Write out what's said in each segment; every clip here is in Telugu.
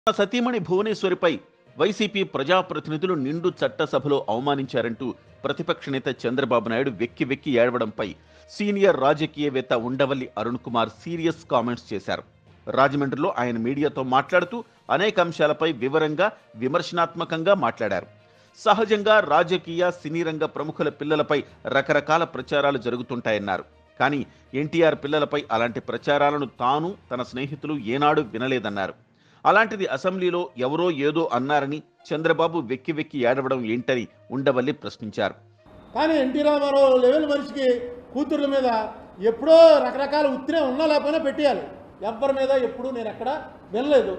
సతీమణి భువనేశ్వరిపై వైసీపీ ప్రజాప్రతినిధులు నిండు చట్టసభలో అవమానించారంటూ ప్రతిపక్ష నేత చంద్రబాబు నాయుడు వెక్కి వెక్కి ఏడవడంపై సీనియర్ రాజకీయవేత్త ఉండవల్లి అరుణ్ కుమార్ సీరియస్ కామెంట్స్ చేశారు రాజమండ్రిలో ఆయన మీడియాతో మాట్లాడుతూ అనేక అంశాలపై వివరంగా విమర్శనాత్మకంగా మాట్లాడారు సహజంగా రాజకీయ సినీ రంగ ప్రముఖుల పిల్లలపై రకరకాల ప్రచారాలు జరుగుతుంటాయన్నారు కానీ ఎన్టీఆర్ పిల్లలపై అలాంటి ప్రచారాలను తాను తన స్నేహితులు ఏనాడు వినలేదన్నారు అలాంటిది అసెంబ్లీలో ఎవరో ఏదో అన్నారని చంద్రబాబు వెక్కి వెక్కి ఏడవడం ఏంటని ఉండవల్లి ప్రశ్నించారు కానీ ఎన్టీ రామారావు లెవెల్ మనిషికి కూతుర్ల మీద ఎప్పుడో రకరకాల ఉత్తినే ఉన్నా లేకపోయినా పెట్టేయాలి ఎవ్వరి మీద ఎప్పుడూ నేను ఎక్కడ వినలేదు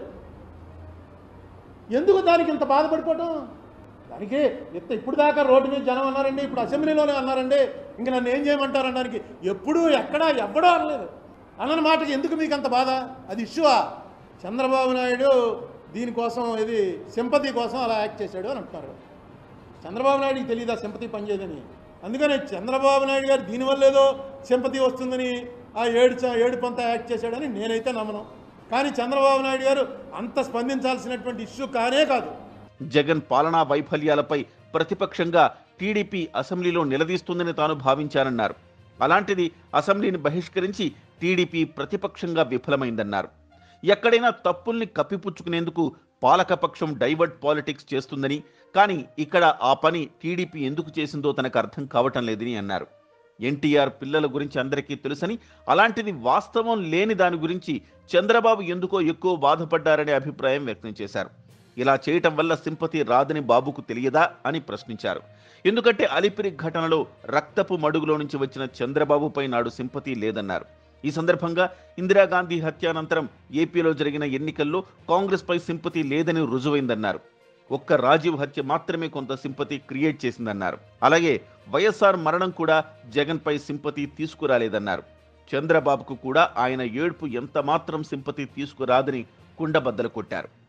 ఎందుకు దానికి ఇంత బాధపడిపోవటం దానికి ఇంత ఇప్పుడు దాకా రోడ్డు మీద జనం అన్నారండి ఇప్పుడు అసెంబ్లీలోనే అన్నారండి ఇంక నన్ను ఏం చేయమంటారు అనడానికి ఎప్పుడూ ఎక్కడా ఎవ్వడో అనలేదు అన్న మాటకి ఎందుకు మీకు అంత బాధ అది ఇష్యూవా చంద్రబాబు నాయుడు దీనికోసం ఇది సింపతి కోసం అలా యాక్ట్ చేశాడు అని అంటున్నారు చంద్రబాబు నాయుడుకి తెలియదా సింపతి పనిచేయదని అందుకనే చంద్రబాబు నాయుడు గారు దీనివల్ల ఏదో సింపతి వస్తుందని ఆ ఏడు చ- ఏడు పంత యాక్ట్ చేశాడని నేనైతే నమ్మను కానీ చంద్రబాబు నాయుడు గారు అంత స్పందించాల్సినటువంటి ఇష్యూ కానే కాదు జగన్ పాలనా వైఫల్యాలపై ప్రతిపక్షంగా టీడీపీ అసెంబ్లీలో నిలదీస్తుందని తాను భావించానన్నారు అలాంటిది అసెంబ్లీని బహిష్కరించి టీడీపీ ప్రతిపక్షంగా విఫలమైందన్నారు ఎక్కడైనా తప్పుల్ని కప్పిపుచ్చుకునేందుకు పాలకపక్షం డైవర్ట్ పాలిటిక్స్ చేస్తుందని కానీ ఇక్కడ ఆ పని టీడీపీ ఎందుకు చేసిందో తనకు అర్థం కావటం లేదని అన్నారు ఎన్టీఆర్ పిల్లల గురించి అందరికీ తెలుసని అలాంటిది వాస్తవం లేని దాని గురించి చంద్రబాబు ఎందుకో ఎక్కువ బాధపడ్డారనే అభిప్రాయం వ్యక్తం చేశారు ఇలా చేయటం వల్ల సింపతి రాదని బాబుకు తెలియదా అని ప్రశ్నించారు ఎందుకంటే అలిపిరి ఘటనలో రక్తపు మడుగులో నుంచి వచ్చిన చంద్రబాబుపై నాడు సింపతి లేదన్నారు ఈ సందర్భంగా ఇందిరాగాంధీ హత్యానంతరం ఏపీలో జరిగిన ఎన్నికల్లో కాంగ్రెస్ పై సింపతి లేదని రుజువైందన్నారు ఒక్క రాజీవ్ హత్య మాత్రమే కొంత సింపతి క్రియేట్ చేసిందన్నారు అలాగే వైఎస్ఆర్ మరణం కూడా జగన్ పై సింపతి తీసుకురాలేదన్నారు చంద్రబాబుకు కూడా ఆయన ఏడ్పు ఎంత మాత్రం సింపతి తీసుకురాదని కుండబద్దలు కొట్టారు